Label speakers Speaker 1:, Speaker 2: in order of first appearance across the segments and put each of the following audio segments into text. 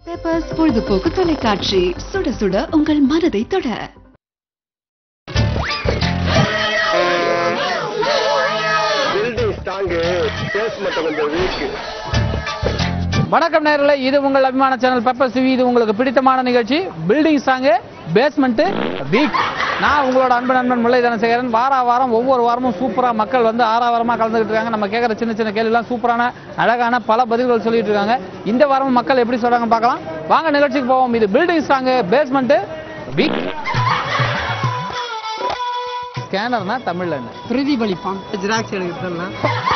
Speaker 1: Peppers பொழுதுபோக்கு தொலைக்காட்சி சுட சுட உங்கள் மனதை தொட
Speaker 2: பில்டிங் ஸ்ட்ராங்கு பேஸ் மட்டும் கொஞ்சம் வீக்
Speaker 3: வணக்கம் நேர்களே இது உங்கள் அபிமான சேனல் பெப்பர் சிவி இது உங்களுக்கு பிடித்தமான நிகழ்ச்சி பில்டிங் சாங்கு பேஸ்மெண்ட்டு வீக் நான் உங்களோட அன்பு நண்பன் முல்லை தனசேகரன் வார வாரம் ஒவ்வொரு வாரமும் சூப்பராக மக்கள் வந்து ஆறாவாரமாக கலந்துக்கிட்டு இருக்காங்க நம்ம கேட்குற சின்ன சின்ன கேள்விலாம் சூப்பரான அழகான பல பதில்கள் சொல்லிட்டு இருக்காங்க இந்த வாரமும் மக்கள் எப்படி சொல்றாங்க பார்க்கலாம் வாங்க நிகழ்ச்சிக்கு போவோம் இது பில்டிங் சாங்கு பேஸ்மெண்ட்டு வீக் ஸ்கேனர்னா தமிழ்ல என்ன
Speaker 4: பிரதிபலிப்பான் ஜெராக்ஸ் எடுக்கிறதுலாம்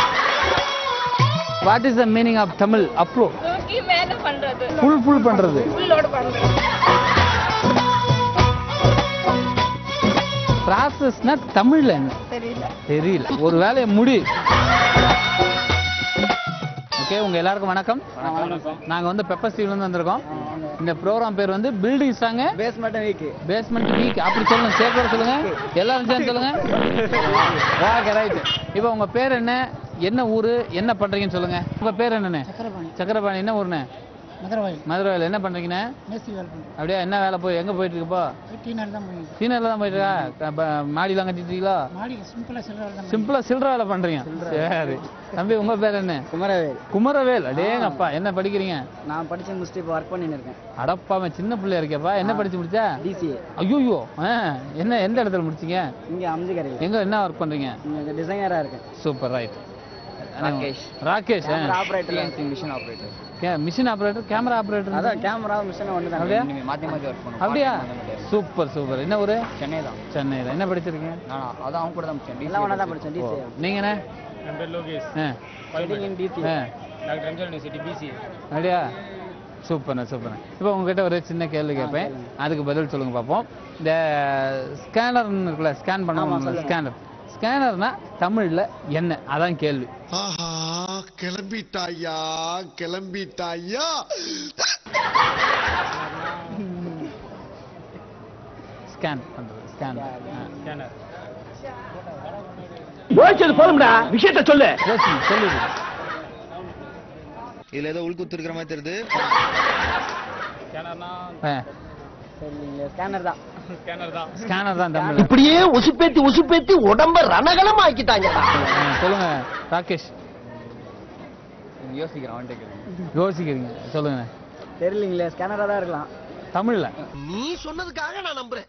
Speaker 3: what is the meaning of Tamil upload
Speaker 5: தூக்கி மேல பண்றது
Speaker 3: ஃபுல் ஃபுல் பண்றது
Speaker 5: ஃபுல்லோட பண்றது
Speaker 3: ப்ராசஸ்னா தமிழ்ல என்ன
Speaker 5: தெரியல
Speaker 3: தெரியல ஒரு வேலையை முடி ஓகே உங்க எல்லாருக்கும் வணக்கம் நாங்க வந்து பெப்பர் ஸ்டீவ்ல இருந்து வந்திருக்கோம் இந்த ப்ரோக்ராம் பேர் வந்து பில்டிங் சாங்
Speaker 4: பேஸ்மெண்ட் வீக்
Speaker 3: பேஸ்மெண்ட் வீக் அப்படி சொல்லுங்க சேர்க்கோட சொல்லுங்க எல்லாரும் சேர்ந்து சொல்லுங்க ஓகே ரைட் இப்போ உங்க பேர் என்ன என்ன ஊரு என்ன பண்றீங்கன்னு சொல்லுங்க உங்க பேர் என்னண்ணே
Speaker 4: சக்கரபாணி
Speaker 3: சக்கரபாணி என்ன ஊருண்ணே
Speaker 4: மதுரவாயில்
Speaker 3: மதுரையில் என்ன பண்றீங்கண்ணே
Speaker 4: மேஸ்திரி வேலை பண்ணுறேன்
Speaker 3: அப்படியே என்ன வேலை போய் எங்க போயிட்டு இருக்குப்போ
Speaker 4: டீனர் தான் போய்
Speaker 3: சீனர்ல தான் போயிட்டு இருக்கா அப்ப மாடிலாம் கட்டிட்டீங்களா
Speaker 4: மாடி சிம்பிளாக சில்லற வேலை தான்
Speaker 3: சிம்பிளா சில்லற வேலை பண்றீங்க சரி தம்பி உங்க பேர் என்ன
Speaker 4: குமரவேல்
Speaker 3: குமரவேல் அடேங்க அப்பா என்ன படிக்கிறீங்க
Speaker 4: நான் படிச்சு முடிச்சுட்டு இப்போ ஒர்க் பண்ணின்னு இருக்கேன்
Speaker 3: அடப்பாம சின்ன பிள்ளையா இருக்கேப்பா என்ன படிச்சு முடிச்சா
Speaker 4: டிசிஏ
Speaker 3: ஐயோ என்ன எந்த இடத்துல முடிச்சீங்க
Speaker 4: இங்கே அம்ஜிகரையில்
Speaker 3: எங்க என்ன ஒர்க் பண்றீங்க
Speaker 4: இங்கே டிசைனராக இருக்கேன்
Speaker 3: super right
Speaker 4: Rakesh.
Speaker 3: Rakesh
Speaker 4: operator machine operator
Speaker 3: machine operator camera operator
Speaker 4: அதான் கேமரா மிஷின் ஒன்று தான்
Speaker 3: அப்படியா?
Speaker 4: மாற்றி மாற்றி ஒர்க் பண்ணுவோம்
Speaker 3: அப்படியா சூப்பர் சூப்பர் என்ன ஊரு
Speaker 4: சென்னை தான்
Speaker 3: சென்னையில என்ன படிச்சிருக்கீங்க
Speaker 4: நான் அதான் அவங்க கூட தான் முடிச்சேன் எல்லாம் ஒன்றா தான் படித்தேன்
Speaker 3: ஓ,
Speaker 4: டிசிஏ
Speaker 3: நீங்க என்ன
Speaker 6: என் பேர் லோகேஷ்
Speaker 3: ஆ,
Speaker 4: செட்டிங் இன் டிசி
Speaker 3: ஆ.
Speaker 6: டாக்டர் எம்ஜிஆர் யூனிவர்சிட்டி பிசி
Speaker 3: அப்படியா சூப்பர்ண்ணே சூப்பர்ண்ணே இப்போ உங்ககிட்ட ஒரு சின்ன கேள்வி கேட்பேன் அதுக்கு பதில் சொல்லுங்க பார்ப்போம் இந்த ஸ்கேனர்னு இருக்குல்ல ஸ்கேன் பண்ண ஸ்கேனர் ஸ்கேனர்னா தமிழ்ல என்ன அதான் கேள்வி
Speaker 7: ஆஹா கிளம்பிட்டாயா கிளம்பிட்டாயா
Speaker 3: ஸ்கேன் பண்றது ஸ்கேன்
Speaker 6: ஸ்கேனர்
Speaker 2: யோசிச்சது போதும்டா விஷயத்த சொல்லு
Speaker 3: சொல்லுது
Speaker 8: இதுல ஏதோ உள்குத்து இருக்கிற மாதிரி தெரியுது
Speaker 6: ஸ்கேனர்னா
Speaker 3: ஆ,
Speaker 4: சரி ஸ்கேனர் தான்
Speaker 6: ஸ்கேனர் தான்
Speaker 3: ஸ்கேனர் தான் தமிழ்ல
Speaker 2: இப்படியே உசுப்பேத்தி உசுப்பேத்தி உடம்ப ரணகலம் ஆக்கிட்டாங்கடா
Speaker 3: ஆ, சொல்லுங்க ராகேஷ்
Speaker 4: யோசிக்கிறேன் வந்துட்டு
Speaker 3: யோசிக்கிறீங்க சொல்லுங்க
Speaker 4: தெரியலீங்களே ஸ்கேனராக தான் இருக்கலாம்
Speaker 3: தமிழ்ல
Speaker 7: நீ சொன்னதுக்காக நான் நம்புறேன்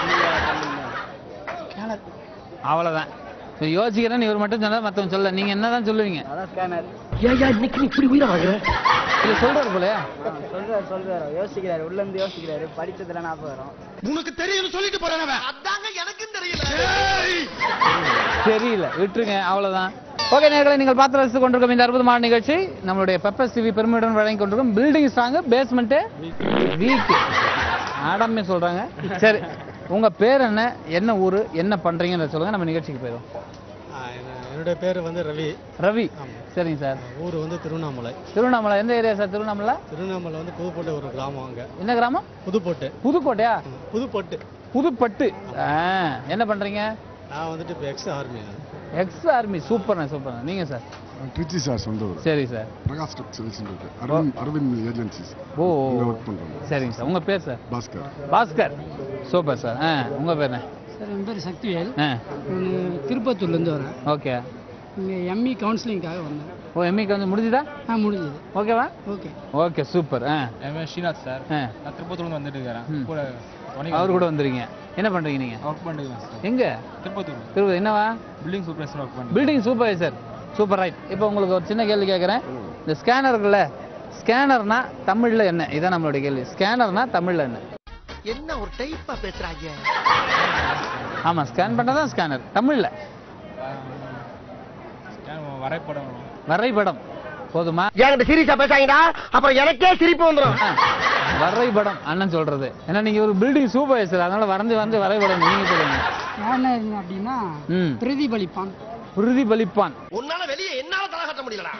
Speaker 4: ஸ்கேனர்
Speaker 3: அவ்வளவுதான் சரி, யோசிக்கிறேன்னு இவர் மட்டும் சொன்னா மத்தவங்க சொல்ல நீங்க என்னதான் சொல்லுவீங்க
Speaker 4: அதான் ஸ்கேனர்
Speaker 2: ஏயா இன்னைக்கு நீ இப்படி உயிரை வாங்குற
Speaker 3: இல்ல சொல்றாரு போலயா
Speaker 4: சொல்றாரு சொல்றாரு யோசிக்கிறாரு உள்ள இருந்து யோசிக்கிறாரு படிச்சதுல ஞாபகம் வரும்
Speaker 7: உனக்கு தெரியும்னு சொல்லிட்டு போறேன் அதாங்க எனக்கும் தெரியல
Speaker 3: தெரியல விட்டுருங்க அவ்வளவுதான் ஓகே நேர்களை நீங்கள் பார்த்து ரசித்து கொண்டிருக்கும் இந்த அற்புதமான நிகழ்ச்சி நம்மளுடைய பெப்பர் சிவி பெருமையுடன் வழங்கி கொண்டிருக்கும் பில்டிங் ஸ்ட்ராங் பேஸ்மெண்ட் வீக் ஆடாமே சொல்றாங்க சரி உங்க பேர் என்ன என்ன ஊரு என்ன பண்றீங்கன்னு சொல்லுங்க நம்ம நிகழ்ச்சிக்கு போயிடும்
Speaker 6: என்னுடைய பேர் வந்து ரவி
Speaker 3: ரவி சரிங்க சார்
Speaker 6: ஊர் வந்து திருவண்ணாமலை
Speaker 3: திருவண்ணாமலை எந்த ஏரியா சார் திருவண்ணாமலை
Speaker 6: திருவண்ணாமலை வந்து புதுப்போட்டை ஒரு கிராமம் அங்க
Speaker 3: என்ன கிராமம்
Speaker 6: புதுப்போட்டு
Speaker 3: புதுக்கோட்டையா
Speaker 6: புதுப்பட்டு
Speaker 3: புதுப்பட்டு ஆ, என்ன பண்றீங்க
Speaker 6: நான் வந்துட்டு இப்போ எக்ஸ் ஆர்மி
Speaker 3: எக்ஸ் ஆர்மி சூப்பர்ண்ணே சூப்பர்ண்ணே நீங்க சார்
Speaker 9: திருச்சி சார் சொந்த ஊர்
Speaker 3: சரி சார்
Speaker 9: பிரகாஷ் டெக்ஸ்டைல்ஸ் இருக்கு அரவிந்த் அரவிந்த் ஏஜென்சிஸ்
Speaker 3: ஓ
Speaker 9: இங்க ஒர்க் பண்றாங்க
Speaker 3: சரிங்க சார் உங்க பேர் sir
Speaker 9: Bhaskar
Speaker 3: Bhaskar super sir ஆ உங்க பேர் என்ன
Speaker 4: சார் என் பேர் சக்திவேல்
Speaker 3: ஆ
Speaker 4: நான் திருப்பத்தூர்லேருந்து வரேன்
Speaker 3: ஓகே
Speaker 4: இங்கே எம்இ கவுன்சிலிங்காக வந்தேன்
Speaker 3: ஓ எம்இக்கு வந்து முடிஞ்சுதா
Speaker 4: ஆ முடிஞ்சது
Speaker 3: ஓகேவா
Speaker 4: ஓகே
Speaker 3: ஓகே சூப்பர் ஆ
Speaker 6: என் பேர் ஸ்ரீநாத் சார்
Speaker 3: ஆ
Speaker 6: நான் திருப்பத்தூர்லேருந்து வந்துட்டு இருக்கிறேன்
Speaker 3: ம்.
Speaker 6: கூட
Speaker 3: அவர் கூட வந்துருங்க என்ன பண்றீங்க நீங்க
Speaker 6: ஒர்க் பண்ணிருக்கேன் சார்
Speaker 3: எங்க
Speaker 6: திருப்பத்தூர்
Speaker 3: திருப்பதி என்னவா
Speaker 6: பில்டிங் சூப்பர்வைசர் ஒர்க் பண்ணி
Speaker 3: பில்டிங் சூப்பர்வைசர் சூப்பர் ரைட் இப்போ உங்களுக்கு ஒரு சின்ன கேள்வி கேட்குறேன் இந்த ஸ்கேனர் இருக்குல்ல ஸ்கேனர்னா தமிழ்ல என்ன இதான் நம்மளுடைய கேள்வி ஸ்கேனர்னா தமிழ்ல என்ன
Speaker 7: என்ன ஒரு டைப்பா பேசுறாங்க
Speaker 3: ஆமா ஸ்கேன் பண்ணதான் ஸ்கேனர் தமிழ்ல
Speaker 6: ஸ்கேன் வரைபடம்
Speaker 3: வரைபடம் போதுமா
Speaker 2: என்கிட்ட சீரியஸா பேசாங்கடா அப்புறம் எனக்கே சிரிப்பு வந்துடும்
Speaker 3: ஆ, வரைபடம் அண்ணன் சொல்றது ஏன்னா நீங்க ஒரு பில்டிங் சூப்பர்வைசர் அதனால வரைஞ்சு வந்து வரைபடம் நீங்க சொல்லுங்க
Speaker 4: ஸ்கேனர் அப்படின்னா
Speaker 3: ம்
Speaker 4: பிரதிபலிப்பான்
Speaker 3: பிரதிபலிப்பான்
Speaker 7: உன்னால வெளியே என்னால தலை கட்ட முடியலடா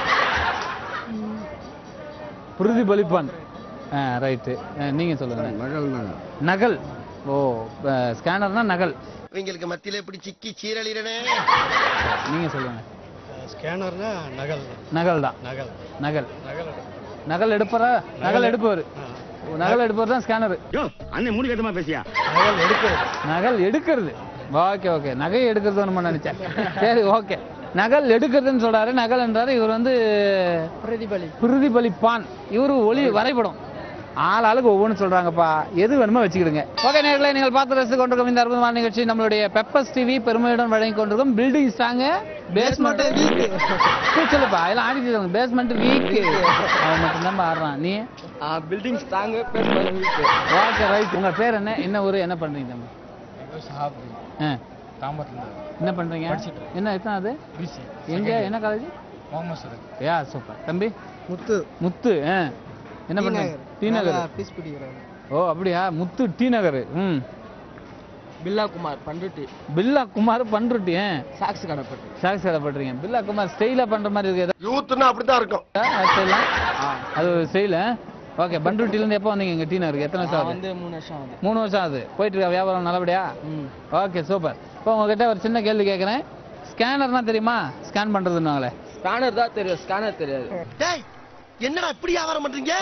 Speaker 3: பிரதிபலிப்பான் ஆ ரைட்டு நீங்க சொல்லுங்க
Speaker 9: நகல் நகல்
Speaker 3: நகல் ஓ ஸ்கேனர்னா நகல்
Speaker 7: இவங்களுக்கு மத்தியில இப்படி சிக்கி சீரழிறனே
Speaker 3: நீங்க சொல்லுங்க
Speaker 6: ஸ்கேனர்னா நகல்
Speaker 3: நகல் தான்
Speaker 6: நகல்
Speaker 3: நகல்
Speaker 6: நகல்
Speaker 3: நகல் எடுப்பறா நகல் எடுப்பவர் நகல் எடுப்பவர் தான் ஸ்கேனர்
Speaker 2: யோ அண்ணன் மூணு கட்டமா பேசியா
Speaker 3: நகல் எடுக்கிறது ஓகே ஓகே நகை எடுக்கிறது நம்ம நினைச்சேன் சரி ஓகே நகல் எடுக்கிறதுன்னு சொல்றாரு நகல் என்றாரு இவர் வந்து
Speaker 4: பிரதிபலி
Speaker 3: பிரதிபலிப்பான் இவரு ஒளி வரைபடம் ஆள் ஆளுக்கு ஒவ்வொன்று சொல்றாங்கப்பா எது வேணுமோ வச்சுக்கிடுங்க ஓகே நேர்களை நீங்கள் பார்த்து ரசித்து கொண்டிருக்கும் இந்த அற்புதமான நிகழ்ச்சி நம்மளுடைய பெப்பர்ஸ் டிவி பெருமையுடன் வழங்கி கொண்டிருக்கும் பில்டிங் ஸ்ட்ராங்க பேஸ்மெண்ட் சொல்லுப்பா எல்லாம் ஆடிட்டு இருக்காங்க பேஸ்மெண்ட் வீக் அவன் மட்டும்தான் ஆடுறான் நீ
Speaker 4: பில்டிங் ஸ்ட்ராங்கு பேஸ் பண்ண வீக்கு
Speaker 3: ஓகே ரைட் உங்க பேர் என்ன என்ன ஊரு என்ன பண்றீங்க தம்பி ஆ,
Speaker 6: தாம்பரத்தில்
Speaker 3: என்ன பண்றீங்க
Speaker 6: படிச்சிட்டு
Speaker 3: என்ன எத்தனை அது
Speaker 6: பிசி
Speaker 3: எங்க என்ன காலேஜ்
Speaker 6: முகமது சரத்
Speaker 3: யா சூப்பர் தம்பி
Speaker 4: முத்து
Speaker 3: முத்து ஆ. என்ன பண்றீங்க டி நகர்
Speaker 4: பீஸ் பிடிக்கிறாரு
Speaker 3: ஓ அப்படியா முத்து டி நகர் ம்
Speaker 4: பில்லா குமார் பண்ருட்டி
Speaker 3: பில்லா குமார் பண்ருட்டி ஆ.
Speaker 4: சாக்ஸ் கடப்பட்டு
Speaker 3: சாக்ஸ் பண்றீங்க பில்லா குமார் ஸ்டைலா பண்ற மாதிரி இருக்கு ஏதாவது
Speaker 2: யூத்னா அப்படித்தான் இருக்கும்
Speaker 3: ஸ்டைலாம் அது ஒரு ஸ்டைல் ஓகே பண்ருட்டில இருந்து எப்போ வந்தீங்க இங்க டி நகருக்கு எத்தனை வருஷம் ஆகுது
Speaker 4: வந்து மூணு வருஷம் ஆகுது
Speaker 3: மூணு வருஷம் ஆகுது போயிட்டு இருக்கா வியாபாரம் நல்லபடியா
Speaker 4: ம்
Speaker 3: ஓகே சூப்பர் இப்போ உங்ககிட்ட ஒரு சின்ன கேள்வி கேட்குறேன் ஸ்கேனர்னா தெரியுமா ஸ்கேன் பண்றதுன்னாங்களே
Speaker 4: ஸ்கேனர் தான் தெரியும் ஸ்கேனர் தெரியாது
Speaker 7: டேய் என்னடா இப்படி வியாபாரம் பண்றீங்க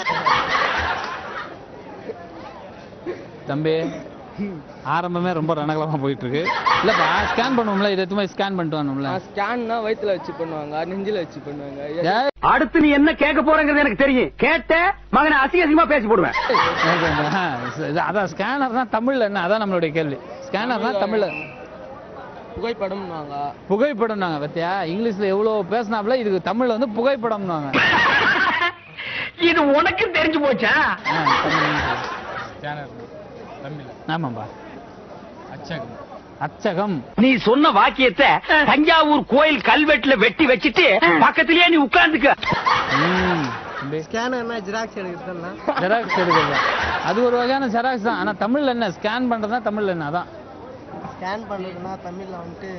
Speaker 3: தம்பி ஆரம்பமே ரொம்ப ரணகலமா போயிட்டு இருக்கு இல்லப்பா ஸ்கேன் பண்ணுவோம்ல இதை எதுவுமே ஸ்கேன் பண்ணிட்டு வரணும்ல
Speaker 4: ஸ்கேன்னா வயித்துல வச்சு பண்ணுவாங்க நெஞ்சில வச்சு பண்ணுவாங்க
Speaker 3: ஏய்,
Speaker 2: அடுத்து நீ என்ன கேட்க போறங்கிறது எனக்கு தெரியும் கேட்ட மகனை அசிங்க அசிங்கமா பேசி போடுவேன்
Speaker 3: ஆ, இது அதான் ஸ்கேனர் தான் தமிழ்ல என்ன அதான் நம்மளுடைய கேள்வி ஸ்கேனர் தான் தமிழ்ல
Speaker 4: புகைப்படம்னுவாங்க
Speaker 3: புகைப்படம் நாங்க பத்தியா இங்கிலீஷ்ல எவ்வளவு பேசினாப்ல இதுக்கு தமிழ்ல வந்து புகைப்படம் நாங்க
Speaker 2: இது உனக்கு தெரிஞ்சு போச்சா
Speaker 6: ஸ்கேனர் தமிழ்
Speaker 3: ஆமாம்பா
Speaker 6: அச்சகம்
Speaker 3: அச்சகம்
Speaker 2: நீ சொன்ன வாக்கியத்தை தஞ்சாவூர் கோயில் கல்வெட்டுல வெட்டி வச்சிட்டு பக்கத்திலேயே நீ உட்கார்ந்துக்க
Speaker 3: ம், தம்பி
Speaker 4: ஸ்கேனர்னா ஜெராக்ஸ் எடுக்கிறதுலாம்
Speaker 3: ஜெராக்ஸ் எடுக்கிறது அது ஒரு வகையான ஜெராக்ஸ் தான் ஆனா தமிழ்ல என்ன ஸ்கேன் பண்றதா தமிழ்ல என்ன அதான்
Speaker 4: ஸ்கேன் பண்ணுறதுனா தமிழில் வந்துட்டு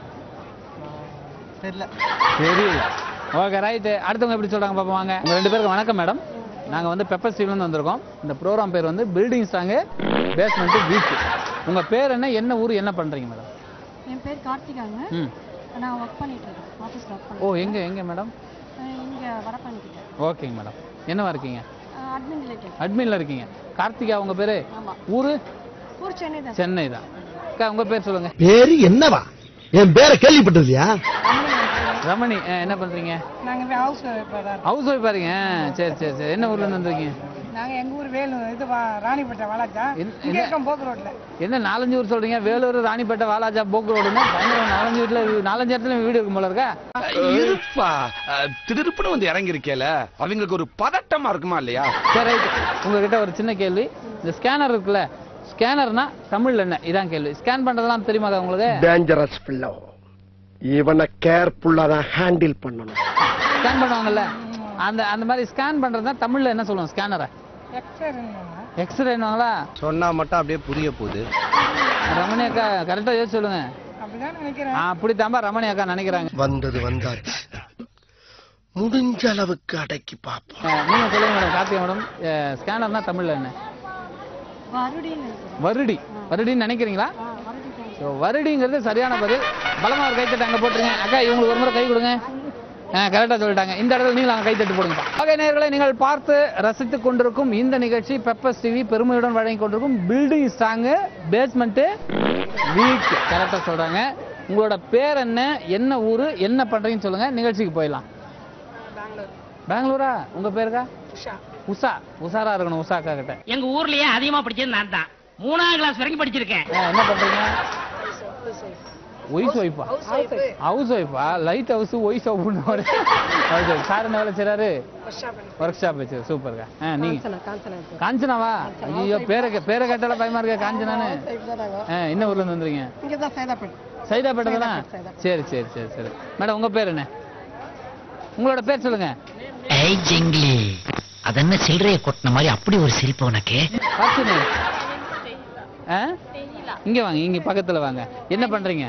Speaker 4: தெரியல
Speaker 3: தெரியல ஓகே ரைட்டு அடுத்தவங்க எப்படி சொல்றாங்க பாப்போம் வாங்க உங்க ரெண்டு பேருக்கு வணக்கம் மேடம் நாங்க வந்து பெப்பர் ஸ்டீவ்லேருந்து வந்திருக்கோம் இந்த ப்ரோக்ராம் பேர் வந்து பில்டிங் ஸ்ட்ராங்கு பேஸ்மெண்ட் வீக் உங்க பேர் என்ன என்ன ஊர் என்ன பண்றீங்க மேடம்
Speaker 5: என் பேர் கார்த்திகாங்க
Speaker 3: ம்
Speaker 5: நான் ஒர்க் பண்ணிட்டு இருக்கேன் ஆஃபீஸ்ல ஒர்க்
Speaker 3: ஓ எங்க எங்க மேடம்
Speaker 5: பண்ணுறேன் இங்க வரப்பண்ணிக்கிட்டேன்
Speaker 3: ஓகேங்க மேடம் என்னவா இருக்கீங்க
Speaker 5: அட்மின் ரிலேட்டட்
Speaker 3: அட்மின்ல இருக்கீங்க கார்த்திகா உங்க பேரு
Speaker 5: ஆமா
Speaker 3: ஊரு
Speaker 5: ஊர் சென்னை தான்
Speaker 3: சென்னை தான் அக்கா உங்க பேர் சொல்லுங்க
Speaker 7: பேரு என்னவா என் பேரை கேள்விப்பட்டிருக்கியா
Speaker 3: ரமணி ஆ, என்ன பண்றீங்க
Speaker 5: நாங்க ஹவுஸ் ஒய்ஃபாக தான்
Speaker 3: ஹவுஸ் ஒய்ஃப் பாருங்க சரி சரி சரி என்ன ஊர்ல இருந்து வந்திருக்கீங்க
Speaker 5: நாங்க எங்க ஊர் வேலூர் இது ராணிப்பேட்டை வாலாஜா
Speaker 3: என்ன-
Speaker 5: இங்க
Speaker 3: என்ன-
Speaker 5: இருக்கோம் போக்கு ரோட்ல
Speaker 3: என்ன நாலஞ்சு ஊர் சொல்றீங்க வேலூர் ராணிப்பேட்டை வாலாஜா போக்கு ரோடுன்னா பயங்கரம் நாலஞ்சு வீட்டுல நாலஞ்சு இடத்துல வீடு இருக்கும் போல இருக்கா
Speaker 8: இருப்பா திடுப்புன்னு வந்து இறங்கி இருக்கேல அவங்களுக்கு ஒரு பதட்டமா இருக்குமா இல்லையா
Speaker 3: சரி ரைட் உங்ககிட்ட ஒரு சின்ன கேள்வி இந்த ஸ்கேனர் இருக்குல்ல ஸ்கேனர்னா தமிழ்ல என்ன இதான் கேள்வி ஸ்கேன் பண்றதெல்லாம் தெரியுமா உங்களுக்கு
Speaker 2: டேஞ்சரஸ் பிள்ளை இவனை கேர்ஃபுல்லா தான் ஹேண்டில் பண்ணணும்
Speaker 3: ஸ்கேன் பண்ணுவாங்கல்ல அந்த அந்த மாதிரி ஸ்கேன் பண்றதுனா தமிழ்ல என்ன சொல்லுவோம் ஸ்கேனரை எக்ஸ்ரேன்னுவாங்களா
Speaker 8: சொன்னா மட்டும் அப்படியே புரிய போகுது
Speaker 3: ரமணி அக்கா கரெக்டா யோசிச்சு சொல்லுங்க
Speaker 5: அப்படிதான் நினைக்கிறேன்
Speaker 3: ஆ, அப்படித்தாம்பா ரமணி அக்கா நினைக்கிறாங்க
Speaker 7: வந்தது வந்தாச்சு முடிஞ்ச அளவுக்கு அடக்கி பார்ப்போம்
Speaker 3: ஆ, நீங்க சொல்லுங்க மேடம் கார்த்திகா மேடம் ஸ்கேனர்னா தமிழ்ல என்ன
Speaker 5: வருடின்னு
Speaker 3: வருடி வருடின்னு நினைக்கிறீங்களா
Speaker 5: வருடி தான்
Speaker 3: ஸோ வருடிங்கிறது சரியான பதில் பலமா ஒரு கைத்தட்டு அங்க போட்டுருங்க அக்கா இவங்களுக்கு ஒரு முறை கை கொடுங்க ஆ கரெக்டாக சொல்லிட்டாங்க இந்த இடத்துல நீங்களும் அங்கே கைத்தட்டு போடுங்க ஓகே நேர்களை நீங்கள் பார்த்து ரசித்துக் கொண்டிருக்கும் இந்த நிகழ்ச்சி பெப்பர்ஸ் டிவி பெருமையுடன் வழங்கி கொண்டிருக்கும் பில்டிங் ஸ்ட்ராங்கு பேஸ்மெண்ட்டு வீக் கரெக்டாக சொல்றாங்க உங்களோட பேர் என்ன என்ன ஊரு என்ன பண்றீங்கன்னு சொல்லுங்க நிகழ்ச்சிக்கு போயிடலாம் பெங்களூரா உங்க பேருக்கா உஷா உஷாரா இருக்கணும் உஷா அக்கா கிட்ட
Speaker 10: எங்க ஊர்லயே அதிகமா படிச்சது நான் தான் மூணாம் கிளாஸ் வரைக்கும் படிச்சிருக்கேன்
Speaker 3: ஆ, என்ன பண்றீங்க ஒய்ஸ் ஒய்ஃபா ஹவுஸ் ஒய்ஃபா லைட் ஹவுஸ் ஒய்ஸ் ஒய்ஃப்னு ஒரு ஹவுஸ் ஒய்ஃப் சார் என்ன வேலை செய்றாரு ஒர்க் ஷாப் வச்சு சூப்பர்க்கா ஆ நீங்க காஞ்சனாவா ஐயோ பேரை கே- பேரை கேட்டால பயமா இருக்க காஞ்சனான்னு ஆ என்ன ஊர்ல இருந்து வந்துறீங்க
Speaker 5: இங்க தான் சைதாப்பேட்
Speaker 3: சைதாப்பேட்டை தானே சரி சரி சரி சரி மேடம் உங்க பேர் என்ன உங்களோட பேர் சொல்லுங்க
Speaker 10: ஏய் ஜிங்லி அதென்ன சில்லறைய கொட்டின மாதிரி அப்படி ஒரு சிரிப்பு உனக்கு
Speaker 3: வாட்ஸ் ஆ இங்க வாங்க இங்க பக்கத்துல வாங்க என்ன பண்றீங்க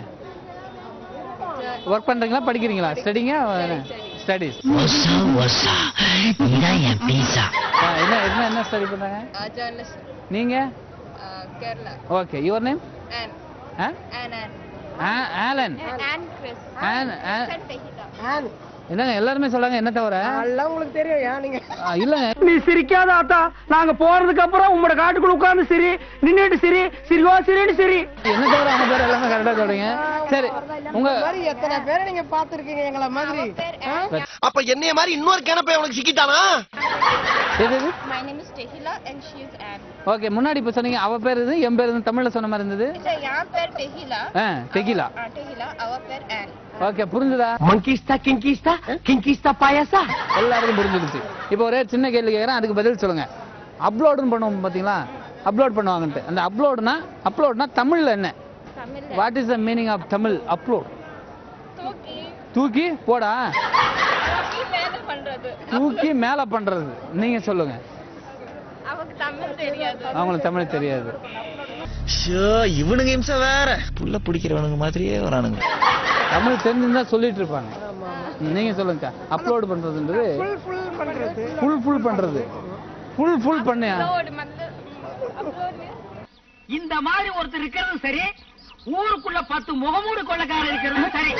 Speaker 3: ஒர்க் பண்றீங்களா படிக்கிறீங்களா ஸ்டடிங்க ஸ்டடிஸ்
Speaker 10: ஒசா ஒசா நீதான் என் பீஸா
Speaker 3: என்ன என்ன என்ன ஸ்டடி பண்றாங்க நீங்க
Speaker 5: Kerala
Speaker 3: okay your name
Speaker 5: and and
Speaker 3: Alan
Speaker 5: and Chris
Speaker 3: Anne என்னங்க எல்லாருமே சொல்றாங்க என்ன தவிர
Speaker 4: எல்லாம் உங்களுக்கு தெரியும் ஏன் நீங்க
Speaker 3: ஆ, இல்லங்க
Speaker 2: நீ சிரிக்காத ஆத்தா நாங்க போறதுக்கு அப்புறம் உங்களோட காட்டுக்குள்ள உட்கார்ந்து சிரி நின்னுட்டு சிரி சிரிவா சிரின்னு சிரி
Speaker 3: என்ன தவிர அவங்க பேர் எல்லாமே கரெக்டா சொல்றீங்க சரி உங்க
Speaker 4: இந்த மாதிரி எத்தனை பேரை நீங்க பாத்துருக்கீங்க எங்களை மாதிரி ஆ?
Speaker 7: அப்ப என்னைய மாதிரி இன்னொரு கிணப்பை உனக்கு சிக்கிட்டானா
Speaker 3: எது இது
Speaker 5: My name is Tehila and she is Anne.
Speaker 3: Okay முன்னாடி இப்ப சொன்னீங்க அவ பேர் இது என் பேர் இது தமிழ்ல சொன்ன மாதிரி இருந்தது
Speaker 5: இல்ல என் பேர் Tehila.
Speaker 3: ஆ தெகிலா
Speaker 5: ஆ, Tehila, அவ பேர் Anne.
Speaker 3: ஓகே புரிஞ்சுதா
Speaker 2: மங்கிஸ்தா கிங்கிஸ்தா கிங்கிஸ்தா பாயாசா
Speaker 3: எல்லாருக்கும் புரிஞ்சிருச்சு இப்போ ஒரே சின்ன கேள்வி கேட்குறேன் அதுக்கு பதில் சொல்லுங்க அப்லோடுன்னு பண்ணுவோம் பார்த்தீங்களா அப்லோட் பண்ணுவாங்கன்ட்டு அந்த அப்லோடுனா அப்லோட்னா தமிழ்ல என்ன
Speaker 5: தமிழ்ல
Speaker 3: what is the meaning of Tamil upload
Speaker 5: தூக்கி
Speaker 3: தூக்கி போடா
Speaker 5: தூக்கி மேல பண்றது
Speaker 3: தூக்கி மேல பண்றது நீங்க சொல்லுங்க
Speaker 5: அவக்கு தமிழ் தெரியாது
Speaker 3: அவங்களுக்கு தமிழ் தெரியாது
Speaker 10: ஷோ இவனுங்க இம்சை வேற புள்ள பிடிக்கிறவனுங்க மாதிரியே வரானுங்க
Speaker 3: தமிழ் தெரிஞ்சிருந்தா சொல்லிட்டு இருப்பாங்க நீங்க சொல்லுங்க அப்லோட் பண்றதுன்றது
Speaker 4: full பண்றது
Speaker 3: ஃபுல் ஃபுல் பண்றது ஃபுல் ஃபுல் பண்ணியா
Speaker 5: அப்லோட் வந்து அப்லோட்
Speaker 2: இந்த மாதிரி ஒருத்தர் இருக்கிறது சரி ஊருக்குள்ள பத்து முகமூடு கொள்ளக்காரர் இருக்கிறது சரி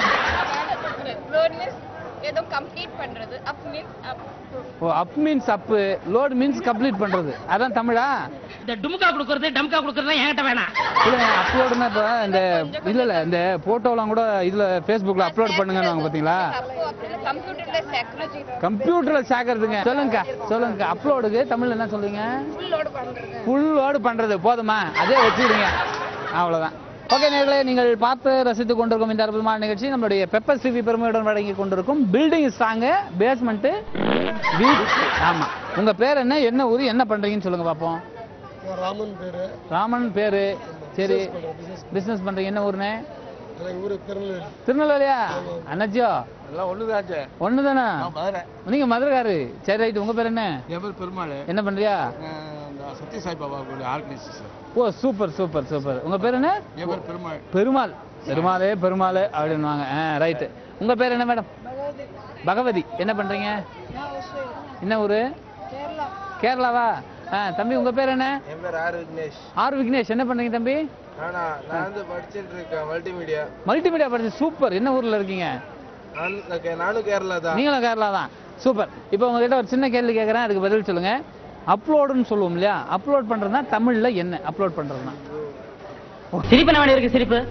Speaker 5: அப்லோட் மீன்ஸ் ஏதோ கம்ப்ளீட் பண்றது up means up
Speaker 3: oh up means up load means complete பண்றது அதான் தமிழா
Speaker 2: இந்த டுமுக்கா கொடுக்கறது டம்கா கொடுக்கறது என்கிட்ட வேணாம்
Speaker 3: இல்ல அப்லோடுனா இப்போ இந்த இல்ல இல்ல இந்த போட்டோலாம் கூட இதுல ஃபேஸ்புக்ல அப்லோட் பண்ணுங்கன்னு பாத்தீங்களா
Speaker 5: அப்போ அப்படின்னா கம்ப்யூட்டர்ல சேர்க்கறது
Speaker 3: கம்ப்யூட்டர்ல சேர்க்கறதுங்க சொல்லுங்க சொல்லுங்க அப்லோடுக்கு தமிழ்ல என்ன சொல்றீங்க
Speaker 5: ஃபுல் லோட் பண்றது
Speaker 3: ஃபுல் லோடு பண்றது போதுமா அதே வச்சுக்கிடுங்க அவ்வளவுதான் ஓகே நேர்களே நீங்கள் பார்த்து ரசித்துக் கொண்டிருக்கும் இந்த அற்புதமான நிகழ்ச்சி நம்மளுடைய பெப்பர் சிவி பெருமையுடன் வழங்கி கொண்டிருக்கும் பில்டிங் ஸ்ட்ராங்கு பேஸ்மெண்ட் வீட் ஆமா உங்க பேர் என்ன என்ன ஊர் என்ன பண்றீங்கன்னு சொல்லுங்க பாப்போம்
Speaker 7: ராமன் பேரு
Speaker 3: ராமன் பேரு சரி பிசினஸ் பண்றீங்க என்ன ஊருனே
Speaker 7: ஊரு திருநெல்வேலி
Speaker 3: திருநெல்வேலியா அண்ணாச்சியோ
Speaker 6: எல்லாம் ஒண்ணுதாச்சே
Speaker 3: ஒண்ணுதானா
Speaker 6: மதுரை
Speaker 3: நீங்க மதுரைக்காரு சரி ரைட் உங்க பேர் என்ன
Speaker 6: என் பேர் பெருமாள்
Speaker 3: என்ன பண்றியா
Speaker 6: இந்த Sathya Sai Baba organisation
Speaker 3: oh super super super உங்க பேர் என்ன
Speaker 6: என் பேர் பெருமாள்
Speaker 3: பெருமாள் பெருமாளே பெருமாள் அப்படின்னுவாங்க ஆ ரைட்டு உங்க பேர் என்ன மேடம் பகவதி என்ன பண்றீங்க என்ன ஊரு கேரளாவா ஆ தம்பி உங்க பேர் என்ன
Speaker 4: என் பேர் ஆர் விக்னேஷ்
Speaker 3: ஆர் விக்னேஷ் என்ன பண்றீங்க தம்பி
Speaker 4: நானா நான் வந்து படிச்சுட்டு இருக்கேன் மல்டிமீடியா
Speaker 3: மல்டிமீடியா படிச்சு சூப்பர் என்ன ஊர்ல இருக்கீங்க
Speaker 4: நானும் கேரளா தான்
Speaker 3: நீங்களும் கேரளா தான் சூப்பர் இப்போ உங்ககிட்ட ஒரு சின்ன கேள்வி கேட்குறேன் அதுக்கு பதில் சொல்லுங்க அப்லோடுன்னு சொல்லுவோம் இல்லையா அப்லோட் பண்றதுனா தமிழ்ல என்ன அப்லோட் பண்றதுனா
Speaker 2: சிரிப்பு என்ன இருக்கு சிரிப்பு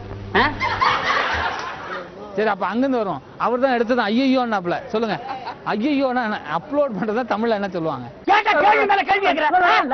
Speaker 3: சரி அப்ப அங்கிருந்து வரும் அவர் தான் எடுத்ததான் ஐயோன்னாப்ல சொல்லுங்க ஐயோனா அப்லோட் பண்றதா தமிழ்ல என்ன சொல்லுவாங்க
Speaker 2: கேட்ட கேள்வி மேல கேள்வி கேட்கிறேன்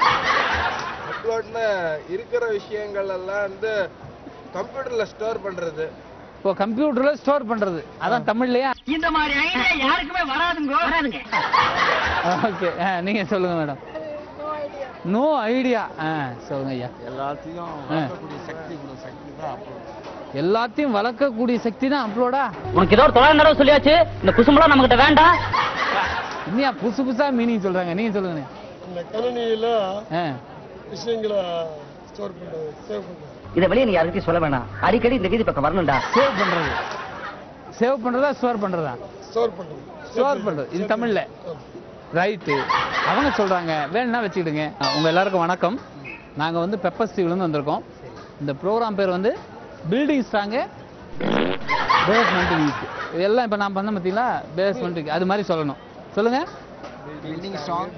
Speaker 4: அப்லோட்னா இருக்கிற விஷயங்கள் எல்லாம் வந்து கம்ப்யூட்டர்ல ஸ்டோர் பண்றது
Speaker 3: இப்போ கம்ப்யூட்டர்ல ஸ்டோர் பண்றது அதான் தமிழ்லயா
Speaker 2: இந்த மாதிரி ஐடியா யாருக்குமே வராதுங்க வராதுங்க
Speaker 3: ஓகே நீங்க சொல்லுங்க மேடம் நோ ஐடியா ஆ சொல்லுங்க ஐயா
Speaker 6: எல்லாத்தையும்
Speaker 3: ஆ.
Speaker 6: வளர்க்கக்கூடிய சக்தி உள்ள சக்தி தான் அப்போ
Speaker 3: எல்லாத்தையும் வளர்க்கக்கூடிய சக்தி தான் அப்லோடா
Speaker 2: உனக்கு ஏதோ ஒரு தொழில் தடவை சொல்லியாச்சு இந்த குசும்பலாம் நம்ம கிட்ட வேண்டாம்
Speaker 3: இன்னியா புதுசு புதுசா மீனிங் சொல்றாங்க நீங்க சொல்லுங்க
Speaker 7: இந்த கணினியில
Speaker 3: ஆ
Speaker 7: விஷயங்களை ஸ்டோர் பண்றது சேவ் பண்றது
Speaker 2: இதை வெளியே நீ யாருக்கிட்டையும் சொல்ல வேணாம் அடிக்கடி இந்த வீதி பக்கம் வரணும்டா
Speaker 3: சேவ் பண்றது சேவ் பண்றதா ஸ்டோர் பண்றதா
Speaker 7: ஸ்டோர் பண்றது
Speaker 3: ஸ்டோர் பண்றது இது தமிழ்ல ரைட்டு அவங்க சொல்றாங்க வேணும்னா வச்சுக்கிடுங்க அஹ் உங்க எல்லாருக்கும் வணக்கம் நாங்க வந்து பெப்பர் ஸ்டீவ்லேருந்து வந்திருக்கோம் இந்த ப்ரோக்ராம் பேர் வந்து பில்டிங் ஸ்ட்ராங்கு பேஸ்மெண்ட் வீக் இதெல்லாம் இப்போ நான் பண்ண பார்த்தீங்களா பேஸ்மெண்ட் வீக் அது மாதிரி சொல்லணும் சொல்லுங்க
Speaker 6: பில்டிங் ஸ்ட்ராங்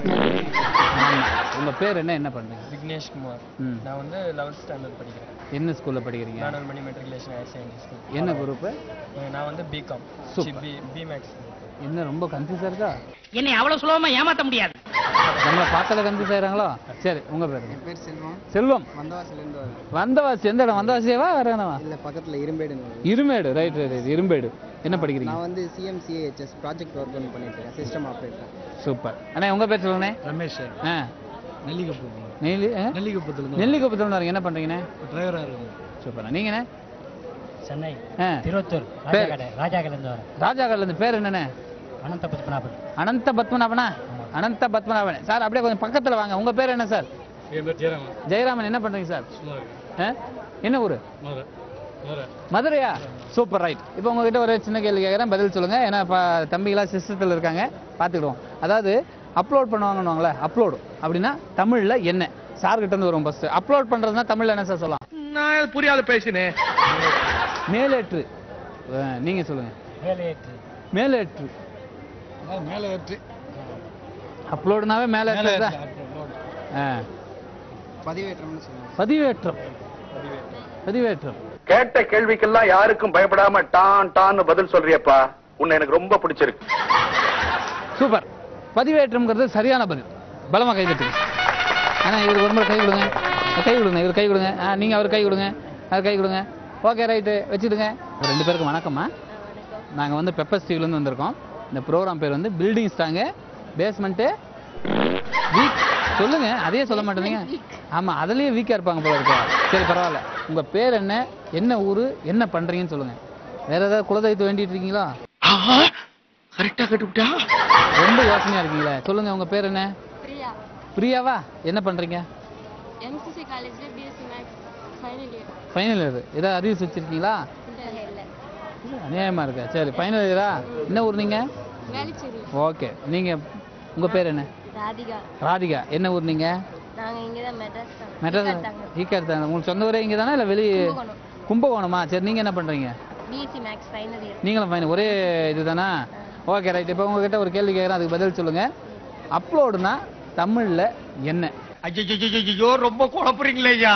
Speaker 3: ஆமா உங்க பேர் என்ன என்ன பண்றீங்க
Speaker 6: விக்னேஷ் குமார்
Speaker 3: ம்
Speaker 6: நான் வந்து லெவல்த் ஸ்டாண்டர்ட் படிக்கிறேன்
Speaker 3: என்ன ஸ்கூல்ல படிக்கிறீங்க
Speaker 6: நானூறு Mani matriculation higher secondary school
Speaker 3: என்ன குரூப்
Speaker 6: நான் வந்து பிகாம்
Speaker 3: Super.
Speaker 6: பி பிமேக்ஸ்
Speaker 3: என்ன ரொம்ப கன்ஃபியூஸா இருக்கா
Speaker 2: என்னை அவ்வளவு சுலபமா ஏமாத்த முடியாது
Speaker 3: நம்மளை பார்த்தால கன்ஃபியூஸ் ஆயிறாங்களோ சரி உங்க பேர் என்ன?
Speaker 4: பேர் செல்வம்
Speaker 3: செல்வம்
Speaker 4: வந்தவாசிலேருந்து வரேன்
Speaker 3: வந்தவாசி எந்த இடம் வந்தவாசியவா வேற என்னவா
Speaker 4: இல்ல பக்கத்துல இரும்பேடுன்னு வரும்.
Speaker 3: இருமேடு ரைட் ரைட் இரும்பேடு என்ன படிக்கிறீங்க
Speaker 4: நான் வந்து சிஎம்சிஏஹெச்எஸ் ப்ராஜெக்ட் ஒர்க் ஒன்று பண்ணிட்டு இருக்கேன் சிஸ்டம் ஆப்ரேட்டர்
Speaker 3: சூப்பர் அண்ணா உங்க பேர் சொல்லுங்கண்ணே
Speaker 6: ரமேஷ்
Speaker 3: ஆ
Speaker 6: நெல்லிக்கப்பு
Speaker 3: நெல்லி ஆ?
Speaker 6: நெல்லிக்கப்புத்துல
Speaker 3: நெல்லிக்குப்பத்தில் வரீங்க என்ன பண்றீங்கண்ணே
Speaker 6: டிரைவராக இருக்கும்
Speaker 3: சூப்பர் நீங்கண்ணே
Speaker 6: சென்னை
Speaker 3: ஆ
Speaker 6: திருவத்தூர்
Speaker 3: பேர்
Speaker 6: ராஜாக்கடை வரேன்
Speaker 3: ராஜாக்கல்ல இருந்து பேர் என்னண்ணே
Speaker 6: அனந்த பத்மநாபன்
Speaker 3: அனந்த பத்மநாபனா அனந்த பத்மநாபன் சார் அப்படியே கொஞ்சம் பக்கத்துல வாங்க உங்க பேர் என்ன சார்
Speaker 6: என் பேர் ஜெயராமன்
Speaker 3: ஜெயராமன் என்ன பண்றீங்க சார்
Speaker 6: சும்மா
Speaker 3: ஆ? என்ன ஊரு
Speaker 6: மதுரை மதுரை
Speaker 3: மதுரையா சூப்பர் ரைட் இப்போ உங்ககிட்ட ஒரு சின்ன கேள்வி கேட்குறேன் பதில் சொல்லுங்க ஏன்னா இப்போ தம்பிகளாம் சிஸ்டத்தில் இருக்காங்க பார்த்துக்கிடுவோம் அதாவது அப்லோட் பண்ணுவாங்கன்னு அப்லோடு அப்படின்னா தமிழில் என்ன சார் கிட்ட இருந்து வரும் ஃபர்ஸ்ட் அப்லோட் பண்ணுறதுனா தமிழில் என்ன சார் சொல்லலாம்
Speaker 8: நான் புரியாத பேசினேன்
Speaker 3: மேலேற்று ஆ, நீங்க சொல்லுங்க
Speaker 6: மேலேற்று
Speaker 3: மேலேற்று
Speaker 7: அதான் மேலே ஏற்றி
Speaker 3: அப்லோடுனாவே மேலேற்று
Speaker 7: மேலே
Speaker 3: தான் ஆ
Speaker 7: பதிவேற்றம்னு சொல்லுவாங்க
Speaker 3: பதிவேற்றம் பதிவேற்றம்
Speaker 2: கேட்ட கேள்விக்கெல்லாம் யாருக்கும் பயப்படாம டான் டான்னு பதில் சொல்றியப்பா உன்னை எனக்கு ரொம்ப பிடிச்சிருக்கு
Speaker 3: சூப்பர் பதிவேற்றம்ங்கிறது சரியான பதில் பலமா கை தட்டுங்க ஆனா இவர் ஒரு முறை கை கொடுங்க கை கொடுங்க இவர் கை கொடுங்க ஆ நீங்க அவர் கை கொடுங்க அவர் கை கொடுங்க ஓகே ரைட்டு வச்சுடுங்க ஒரு ரெண்டு பேருக்கு வணக்கம்மா நாங்க வந்து பெப்பர் ஸ்டீவ்லேருந்து வந்திருக்கோம் இந்த ப்ரோக்ராம் பேர் வந்து பில்டிங் ஸ்டாங்கு பேஸ்மெண்ட்டு வீக் சொல்லுங்க அதையே சொல்ல மாட்டேங்க ஆமா அதுலயே வீக்கா இருப்பாங்க போல இருக்கு சரி பரவாயில்ல உங்க பேர் என்ன என்ன ஊரு என்ன பண்றீங்கன்னு சொல்லுங்க வேற ஏதாவது குலதெய்வத்தை வேண்டிட்டு இருக்கீங்களா
Speaker 10: கரெக்டா கட்டுவிட்டா
Speaker 3: ரொம்ப யோசனையா இருக்கீங்களே சொல்லுங்க உங்க பேர் என்ன
Speaker 5: பிரியா
Speaker 3: பிரியாவா என்ன பண்றீங்க
Speaker 5: எம்சிசி காலேஜ்ல BSc maths final year
Speaker 3: final year ஏதாவது அறிவிச்சு வச்சிருக்கீங்களா
Speaker 5: இல்லை
Speaker 3: அநியாயமா இருக்கா சரி ஃபைனல் இயரா என்ன ஊர் நீங்க
Speaker 5: வேலைச்சேரி
Speaker 3: ஓகே நீங்க உங்க பேர் என்ன
Speaker 5: ராதிகா
Speaker 3: ராதிகா என்ன ஊர் நீங்க
Speaker 5: நாங்க இங்க தான் மெட்ராஸ் தான்
Speaker 3: மெட்ராஸ் ஈக்கா எடுத்தாங்க உங்களுக்கு சொந்த ஊரே இங்க தானே இல்ல வெளி
Speaker 5: கும்பகோணம்.
Speaker 3: கும்பகோணமா சரி நீங்க என்ன பண்றீங்க
Speaker 5: பிஎஸ்சி மேக்ஸ் ஃபைனல் இயர்
Speaker 3: நீங்களும் ஃபைன் ஒரே இதுதானா ஓகே ரைட் இப்போ உங்ககிட்ட ஒரு கேள்வி கேட்குறேன் அதுக்கு பதில் சொல்லுங்க அப்லோடுனா தமிழ்ல என்ன
Speaker 2: ஐயோ ரொம்ப குழப்புறீங்களே ஐயா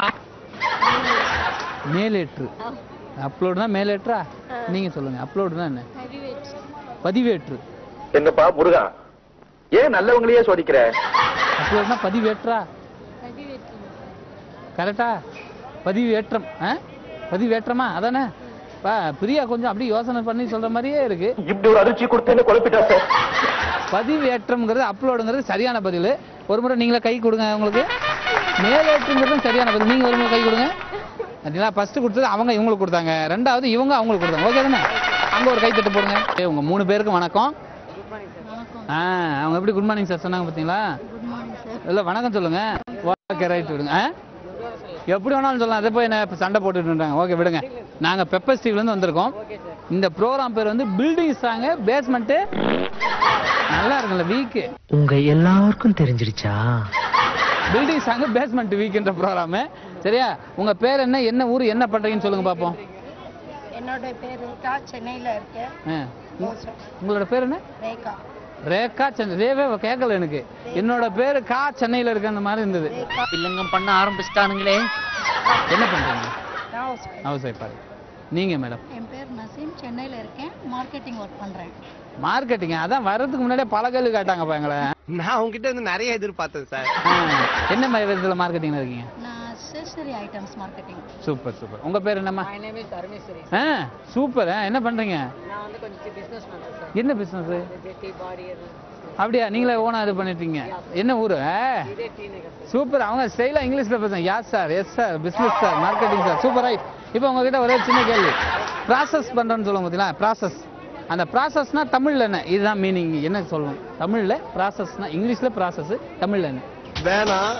Speaker 3: மேலேற்று அப்லோடுனா மேலேற்றா நீங்க சொல்லுங்க அப்லோடுனா என்ன
Speaker 5: ஹெவிவேட்
Speaker 3: பதிவேற்று
Speaker 2: என்னப்பா முருகா ஏன் நல்லவங்களையே சோதிக்கிற
Speaker 3: அப்லோடுனா பதிவேற்றா
Speaker 5: ஹெவிவேட்
Speaker 3: கரெக்டா பதிவேற்றம் ஆ பதிவேற்றமா அதானே பா பிரியா கொஞ்சம் அப்படியே யோசனை பண்ணி சொல்ற மாதிரியே இருக்கு
Speaker 2: இப்படி ஒரு அதிர்ச்சி கொடுத்தேன்னு குழப்பிட்டா சார்
Speaker 3: பதிவேற்றம்ங்கிறது அப்லோடுங்கிறது சரியான பதில் ஒரு முறை நீங்களே கை கொடுங்க உங்களுக்கு மேலேற்றுங்கிறதும் சரியான பதில் நீங்க ஒரு முறை கை கொடுங்க அப்படின்னா ஃபர்ஸ்ட் கொடுத்தது அவங்க இவங்களுக்கு கொடுத்தாங்க ரெண்டாவது இவங்க அவங்களுக்கு கொடுத்தாங்க ஓகே தானே அங்க ஒரு கை தட்டு போடுங்க ஏய், உங்க மூணு பேருக்கும் வணக்கம் ஆ அவங்க எப்படி குட் மார்னிங் சார் சொன்னாங்க பாத்தீங்களா
Speaker 5: குட் மார்னிங் சார்
Speaker 3: இல்ல வணக்கம் சொல்லுங்க ஓகே ரைட் விடுங்க ஆ? எப்படி வேணாலும் சொல்லலாம் அதை போய் என்ன இப்ப சண்டை போட்டுட்டு இருந்தாங்க ஓகே விடுங்க நாங்க பெப்பர் ஸ்டீவ்ல இருந்து வந்திருக்கோம் இந்த ப்ரோக்ராம் பேர் வந்து பில்டிங் சாங் பேஸ்மெண்ட் நல்லா இருக்குல்ல வீக்
Speaker 10: உங்க எல்லாருக்கும் தெரிஞ்சிருச்சா
Speaker 3: பில்டிங் சாங் பேஸ்மெண்ட் வீக்ன்ற ப்ரோக்ராம் சரியா உங்க பேர் என்ன என்ன ஊர் என்ன பண்றீங்கன்னு சொல்லுங்க பாப்போம்
Speaker 5: என்னோட பேர் ரேகா சென்னையில இருக்கேன்
Speaker 3: ஆ. உங்களோட பேர் என்ன
Speaker 5: ரேகா
Speaker 3: ரேகா சென்னை ரேவே கேட்கல எனக்கு என்னோட பேரு கா சென்னையில இருக்க அந்த மாதிரி இருந்தது
Speaker 10: இல்லங்கம் பண்ண ஆரம்பிச்சிட்டானுங்களே
Speaker 3: என்ன பண்றீங்க ஹவுஸ் ஒய்ஃபா நீங்க மேடம்
Speaker 5: என் பேர் நசீம் சென்னையில இருக்கேன் மார்க்கெட்டிங் ஒர்க் பண்றேன்
Speaker 3: மார்க்கெட்டிங் அதான் வர்றதுக்கு முன்னாடியே பல கேள்வி கேட்டாங்கப்பா எங்களை
Speaker 7: நான் உங்ககிட்ட இருந்து நிறைய எதிர்பார்த்தேன் சார்
Speaker 3: ஆ, என்ன மாதிரி விதத்துல மார்க்கெட்டிங்ல இருக்கீங்க
Speaker 5: நான் stationery items marketing
Speaker 3: super super உங்க பேர் என்னம்மா ஆ சூப்பர் என்ன பண்றீங்க என்ன பிசினஸ் அப்படியா நீங்களே ஓனா இது பண்ணிட்டீங்க என்ன ஊரு சூப்பர் அவங்க ஸ்டைலா இங்கிலீஷ்ல பேசுறாங்க yes sir yes sir business sir marketing sir super right இப்போ உங்ககிட்ட ஒரே சின்ன கேள்வி ப்ராசஸ் பண்றேன்னு சொல்லுங்க பார்த்தீங்களா ப்ராசஸ் அந்த ப்ராசஸ்னா தமிழ்ல என்ன இதுதான் மீனிங் என்ன சொல்லணும் தமிழ்ல ப்ராசஸ்னா இங்கிலீஷ்ல ப்ராசஸ் தமிழ்ல என்ன
Speaker 7: வேணாம்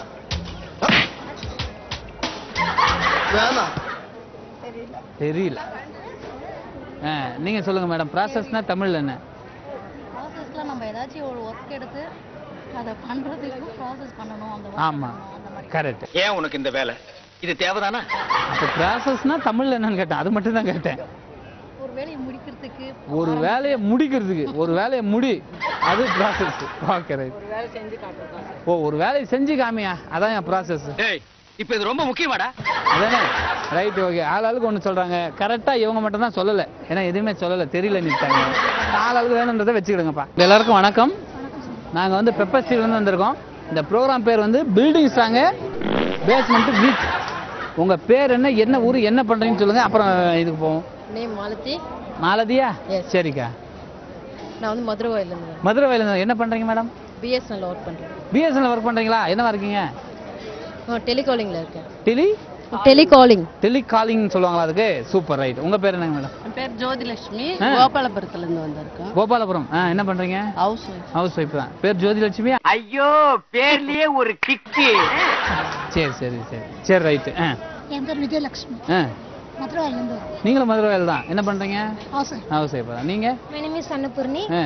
Speaker 7: வேணாம்
Speaker 3: தெரியல ஆ, நீங்க சொல்லுங்க மேடம் ப்ராசஸ்னா தமிழ்ல என்ன
Speaker 5: ப்ராசஸ்ல நம்ம ஏதாச்சும் ஒரு ஒர்க் எடுத்து அதை பண்றதுக்கு ப்ராசஸ் பண்ணணும் அந்த work
Speaker 3: ஆமா
Speaker 5: பண்ணணும், அந்த மாதிரி
Speaker 3: கரெக்ட்
Speaker 2: ஏன் உனக்கு இந்த வேலை இது தேவைதானா
Speaker 3: அப்ப ப்ராசஸ்னா தமிழ்ல என்னன்னு கேட்டேன் அது மட்டும் தான் கேட்டேன்
Speaker 5: ஒரு வேலையை முடிக்கிறதுக்கு
Speaker 3: ஒரு வேலையை முடிக்கிறதுக்கு ஒரு வேலையை முடி அது ப்ராசஸ் ஓகே ரைட் ஓ ஒரு வேலையை செஞ்சு காமியா அதான் என் ப்ராசஸ்
Speaker 2: டேய் இப்ப இது ரொம்ப முக்கியமாடா
Speaker 3: அதானே ரைட் ஓகே ஆளாளுக்கு ஒன்று சொல்றாங்க கரெக்டா இவங்க மட்டும் தான் சொல்லல ஏன்னா எதுவுமே சொல்லல தெரியல நிட்டாங்க ஆளாளுக்கு வேணுன்றதை வச்சுக்கிடுங்கப்பா எல்லாருக்கும் வணக்கம் நாங்க வந்து பெப்பர் ஸ்டீல் வந்து வந்திருக்கோம் இந்த ப்ரோக்ராம் பேர் வந்து பில்டிங் ஸ்ட்ராங்கு பேஸ்மெண்ட் வீக் உங்க பேர் என்ன என்ன ஊர் என்ன பண்றீங்கன்னு சொல்லுங்க அப்புறம் இதுக்கு போவோம்
Speaker 5: நேம் மாலதி
Speaker 3: மாலதியா சரிக்கா
Speaker 5: நான் வந்து மதுரை இருந்து
Speaker 3: மதுரை வயலில் என்ன பண்றீங்க மேடம்
Speaker 5: பிஎஸ்என்எல் ஒர்க் பண்றேன்
Speaker 3: பிஎஸ்என்எல் ஒர்க் பண்றீங்களா என்னவா இருக்கீங்க
Speaker 5: டெலிகாலிங்ல இருக்கேன்
Speaker 3: டெலி
Speaker 5: டெலிகாலிங்
Speaker 3: டெலி காலிங் சொல்லுவாங்களா அதுக்கு சூப்பர் ரைட் உங்க பேர் என்னங்க மேடம்
Speaker 5: என் பேர் ஜோதிலட்சுமி
Speaker 3: ஆ.
Speaker 5: கோபாலபுரத்துல இருந்து வந்திருக்கேன்
Speaker 3: கோபாலபுரம் ஆ என்ன பண்றீங்க
Speaker 5: ஹவுஸ்
Speaker 3: ஹவுஸ் ஒய்ஃப் தான் பேர் ஜோதிலட்சுமி
Speaker 2: ஐயோ பேர்லயே ஒரு கிக்கு
Speaker 3: சரி சரி சரி சரி ரைட்டு ஆ
Speaker 5: என் பேர் விஜயலட்சுமி
Speaker 3: ஆ
Speaker 5: மதுரை இருந்து
Speaker 3: நீங்களும் மதுரை வயல் தான் என்ன பண்றீங்க
Speaker 5: ஹவுஸ்
Speaker 3: ஹவுஸ் ஒய்ஃப் தான் நீங்க
Speaker 5: மை நேம் இஸ் அன்னபூர்ணி
Speaker 3: ஆ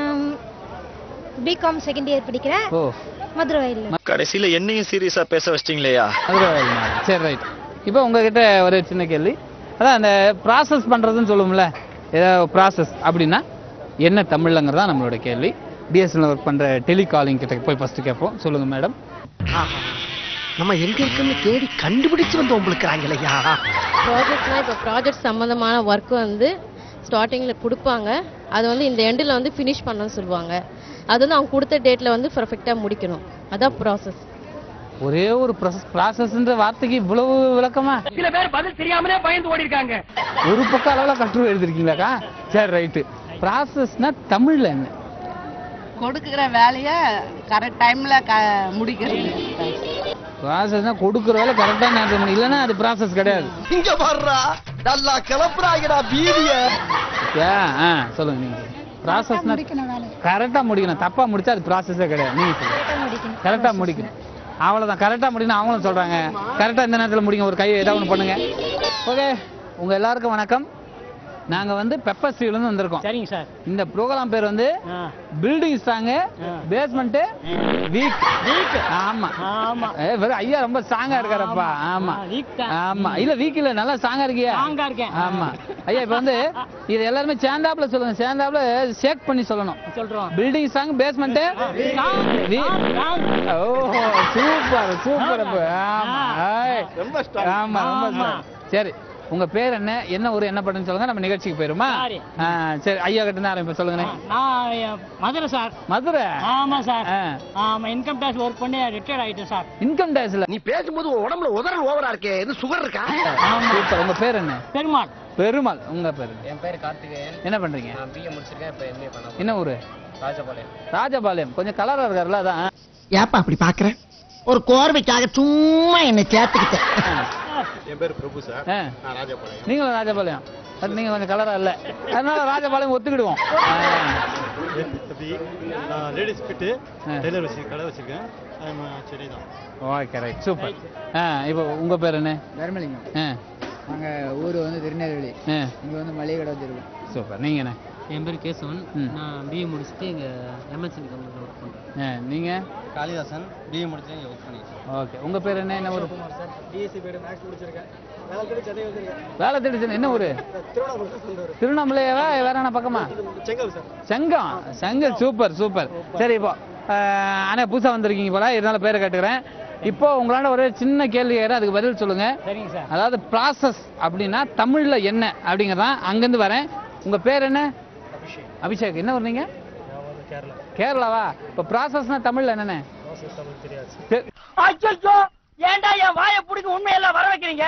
Speaker 5: பிகாம் செகண்ட் இயர் படிக்கிறேன்
Speaker 3: ஓ
Speaker 5: மதுரை வயல்ல
Speaker 11: கடைசியில என்னையும் சீரியஸா பேச வச்சிட்டீங்களேயா
Speaker 3: மதுரை வயல் மாதிரி சரி ரைட் இப்போ உங்ககிட்ட ஒரு சின்ன கேள்வி அதான் அந்த ப்ராசஸ் பண்றதுன்னு சொல்லுவோம்ல ஏதாவது ப்ராசஸ் அப்படின்னா என்ன தமிழ்லங்கிறது தான் நம்மளோட கேள்வி பிஎஸ்என்எல் ஒர்க் பண்ணுற டெலிகாலிங் கிட்ட போய் ஃபஸ்ட்டு கேட்போம் சொல்லுங்கள் மேடம்
Speaker 10: நம்ம எங்க இருக்குன்னு தேடி கண்டுபிடிச்சு வந்து உங்களுக்கு ஐயா
Speaker 5: ப்ராஜெக்ட்னா இப்போ ப்ராஜெக்ட் சம்மந்தமான ஒர்க் வந்து ஸ்டார்டிங்கில் கொடுப்பாங்க அது வந்து இந்த எண்டில் வந்து ஃபினிஷ் பண்ண சொல்லுவாங்க அது வந்து அவங்க கொடுத்த டேட்டில் வந்து பர்ஃபெக்டாக முடிக்கணும் அதான் ப்ராசஸ்
Speaker 3: ஒரே ஒரு ப்ராசஸ் ப்ராசஸ்ன்ற வார்த்தைக்கு இவ்வளவு விளக்கமா
Speaker 2: சில பேர் பதில் தெரியாமலே பயந்து ஓடி இருக்காங்க
Speaker 3: ஒரு பக்கம் அளவில் கட்டுரை எழுதிருக்கீங்களாக்கா சரி ரைட்டு ப்ராசஸ்னா தமிழ்ல என்ன
Speaker 12: கொடுக்குற வேலையை கரெக்ட் டைம்ல க முடிக்கிறது
Speaker 3: ப்ராசஸ்னா கொடுக்குற வேலை கரெக்டாக நேரத்தில் பண்ணி இல்லைன்னா அது ப்ராசஸ் கிடையாது
Speaker 10: இங்க பாடுறா நல்லா கிளப்புறாங்கடா பீதிய
Speaker 3: ஏ ஆ சொல்லுங்க நீங்க ப்ராசஸ்னா கரெக்டாக முடிக்கணும் தப்பா முடிச்சா அது ப்ராசஸே கிடையாது நீங்க சொல்லுங்க கரெக்டாக முடிக்கணும் அவ்வளோதான் கரெக்டாக முடிக்கணும் அவங்களும் சொல்றாங்க கரெக்டாக இந்த நேரத்தில் முடிங்க ஒரு கை ஏதாவது ஒன்று பண்ணுங்க ஓகே உங்க எல்லாருக்கும் வணக்கம் நாங்க வந்து பெப்பர் ஸ்டீல்லேருந்து வந்திருக்கோம்
Speaker 6: சரிங்க சார்
Speaker 3: இந்த ப்ரோக்ராம் பேர் வந்து building strong basement weak
Speaker 6: weak
Speaker 3: ஆமா
Speaker 6: ஆமா
Speaker 3: ஏ வெறும் ஐயா ரொம்ப ஸ்ட்ராங்கா இருக்காரப்பா ஆமா
Speaker 6: வீக் தான்
Speaker 3: ஆமா இல்ல வீக் இல்ல நல்லா ஸ்ட்ராங்கா இருக்கியா
Speaker 6: ஸ்ட்ராங்கா இருக்கேன்.
Speaker 3: ஆமா ஐயா இப்ப வந்து இது எல்லாருமே சேர்ந்தாப்புல சொல்லுங்க சேர்ந்தாப்புல ஷேக் பண்ணி சொல்லணும்
Speaker 6: சொல்றோம்
Speaker 3: building strong basement oh super super அப்ப ஆமா ஏய். ஆமா ரொம்ப strong. சரி உங்க பேர் என்ன என்ன ஊர் என்ன பண்ணுன்னு சொல்லுங்க நம்ம நிகழ்ச்சிக்கு போயிருமா
Speaker 6: சரி.
Speaker 3: ஆ, சரி ஐயா கிட்ட இருந்து ஆரம்பிப்போம் சொல்லுங்க
Speaker 6: நான் என் மதுரை சார்
Speaker 3: மதுரை
Speaker 6: ஆமா சார்
Speaker 3: ஆ.
Speaker 6: ஆமா இன்கம் டேக்ஸ் ஒர்க் பண்ணி ரிட்டையர்ட் ஆயிட்டேன் சார்
Speaker 3: இன்கம் டேக்ஸ்ல
Speaker 10: நீ பேசும்போது உன் உடம்புல உதறல் ஓவரா இருக்கே எது சுகர் இருக்கா
Speaker 3: சூப்பர் உங்க பேர் என்ன
Speaker 6: பெருமாள்
Speaker 3: பெருமாள் உங்க பேர்
Speaker 13: என் பேர் கார்த்திகேயன்
Speaker 3: என்ன பண்றீங்க
Speaker 13: நான் பிஏ முடிச்சிருக்கேன் இப்போ எம்ஏ பண்ண
Speaker 3: என்ன ஊரு
Speaker 13: ராஜபாளையம்
Speaker 3: ராஜபாளையம் கொஞ்சம் கலரா இருக்காருல்ல அதான்
Speaker 10: ஏப்பா அப்படி பாக்குற ஒரு கோர்வைக்காக சும்மா என்ன சேர்த்துக்கிட்டேன்
Speaker 14: என் பேர் பிரபு சார்
Speaker 3: ஆ.
Speaker 14: நான் ராஜபாளையம்
Speaker 3: நீங்களும் ராஜபாளையம் பட் நீங்க கொஞ்சம் கலரா இல்ல அதனால ராஜபாளையம் ஒத்துக்கிடுவோம் ஆ.
Speaker 14: நான் லேடிஸ் ஃபிட்டு
Speaker 3: ஆ.
Speaker 14: டெய்லர் வச்சு கடை வச்சிருக்கேன் I'm, uh, சென்னை தான்
Speaker 3: ஓகே ரைட் சூப்பர் ஆ இப்போ உங்க பேர் என்ன
Speaker 15: தர்மலிங்கம்
Speaker 3: ஆ
Speaker 15: நாங்கள் ஊர் வந்து திருநெல்வேலி
Speaker 3: ஆ
Speaker 15: இங்கே வந்து மளிகை கடை வச்சிருக்கோம்
Speaker 3: சூப்பர் நீங்க என்ன
Speaker 13: என் பேர் கேசவன்
Speaker 3: ம்.
Speaker 13: நான் பிஏ முடிச்சுட்டு இங்கே எம்எஸ்சி கம்பெனியில் ஒர்க் பண்ணுறேன்
Speaker 3: ஆ நீங்க
Speaker 13: காளிதாசன் பிஏ முடிச்சு இங்கே ஒர்க் பண்ணிட்டு
Speaker 3: ஓகே உங்க பேர் என்ன என்ன ஊரு
Speaker 7: சார் டிஎஸ்சி பேர் மேக்ஸ் முடிச்சிருக்கேன் வேலை தேடி சென்னை வந்திருக்கேன்
Speaker 3: வேலை தேடிச்சு என்ன ஊரு
Speaker 7: திருவண்ணாமலை சொந்த
Speaker 3: திருவண்ணாமலையாவா வேற என்ன பக்கமா
Speaker 7: செங்கல் சார்
Speaker 3: செங்கம் செங்கல் சூப்பர் சூப்பர் சரி இப்போ ஆஹ், அண்ணா புதுசா வந்திருக்கீங்க போல இருந்தாலும் பேரை கேட்டுக்கிறேன் இப்போ உங்களால ஒரு சின்ன கேள்வி கேட்குறேன் அதுக்கு பதில் சொல்லுங்க
Speaker 6: சரிங்க சார்
Speaker 3: அதாவது ப்ராசஸ் அப்படின்னா தமிழ்ல என்ன அப்படிங்கிறதான் அங்கேருந்து வரேன் உங்க பேர் என்ன அபிஷேக் என்ன ஊர் நீங்க
Speaker 7: கேரளா
Speaker 3: கேரளாவா இப்போ ப்ராசஸ்னா தமிழ்ல என்னண்ணே
Speaker 7: ப்ராசஸ் தமிழ் தெரியாது
Speaker 3: தெ-
Speaker 2: அச்சோ ஏன்டா என் வாயை புடிக்க உண்மையெல்லாம் வர வைக்கிறீங்க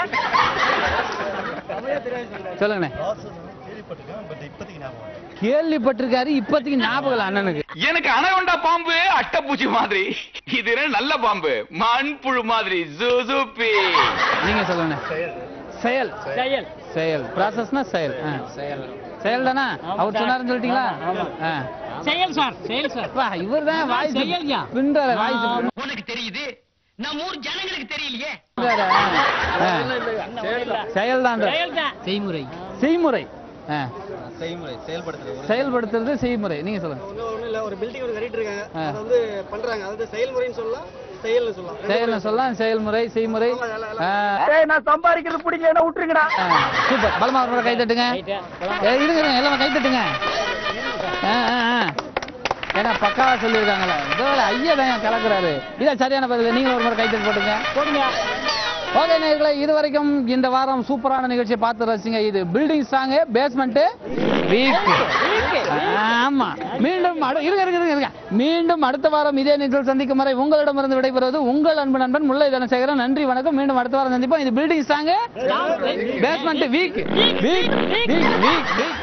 Speaker 3: சொல்லுங்கண்ணே
Speaker 14: ப்ராசஸ் கேள்விப்பட்டிருக்கேன் பட் இப்போதைக்கு ஞாபகம் இல்லை.
Speaker 3: கேள்விப்பட்டிருக்காரு இப்போதைக்கு ஞாபகம் இல்லை அண்ணனுக்கு
Speaker 8: எனக்கு அனகொண்டா பாம்பு அட்டைப்பூச்சி மாதிரி இது என்ன நல்ல பாம்பு மண்புழு மாதிரி ஜூசூப்பி
Speaker 3: நீங்க சொல்லுங்க செயல்
Speaker 6: செயல்
Speaker 3: செயல் ப்ராசஸ்னா செயல் ஆ. செயல் தானா அவர் சொன்னாருன்னு சொல்லிட்டீங்களா ஆ.
Speaker 6: செயல் சார் செயல் சார்
Speaker 3: அப்பா, இவர்தான் வாய்ஸ்
Speaker 6: செயல்யா.
Speaker 3: பின்றாரு வாய்ஸ்
Speaker 10: உனக்கு தெரியுது நம்ம ஊர் ஜனங்களுக்கு தெரியலையே
Speaker 3: செயல் தான்
Speaker 6: செயல் தான்
Speaker 13: செய்முறை
Speaker 3: செய்முறை ஆ.
Speaker 13: செய்முறை செயல்படுத்துறது
Speaker 3: செயல்படுத்துறது செய்முறை நீங்க சொல்லுங்க
Speaker 7: ஒன்றும் ஒன்றும் இல்லை ஒரு பில்டிங் ஒரு கட்டிட்டு இருக்காங்க
Speaker 3: ஆ.
Speaker 7: அதை வந்து பண்றாங்க அதாவது செயல்முறைன்னு சொல்லலாம் செயல்னு சொல்லலாம்
Speaker 3: செயல்னு சொல்லலாம் செயல்முறை செய்முறை ஆ.
Speaker 2: நான் சம்பாதிக்கிறது பிடிக்கலன்னா விட்டுருங்கடா
Speaker 3: ஆ, சூப்பர் பலமா ஒரு முறை கை தட்டுங்க ஏ, இருங்க இருங்க, எல்லாமே கை தட்டுங்க ஆ, ஆ, ஆ. ஏன்னா பக்காவா சொல்லியிருக்காங்களே இதோ ஐயா தான் கலக்குறாரு இதான் சரியான பதில் நீங்களும் ஒரு முறை கை தட்டு போட்டுங்க
Speaker 6: போடுங்க
Speaker 3: ஓகே நேர்களை இது வரைக்கும் இந்த வாரம் சூப்பரான நிகழ்ச்சியை பார்த்து ரசிங்க இது பில்டிங் சாங் பேஸ்மெண்ட் வீக் ஆமா மீண்டும் அடு- இருங்க இருங்க இருங்க, இருங்க மீண்டும் அடுத்த வாரம் இதே நிகழ்ச்சியில் சந்திக்கும் வரை உங்களிடமிருந்து விடைபெறுவது உங்கள் அன்பு நண்பன் முல்லை தனசேகரன் நன்றி வணக்கம் மீண்டும் அடுத்த வாரம் சந்திப்போம் இது பில்டிங் சாங் basement weak weak weak weak week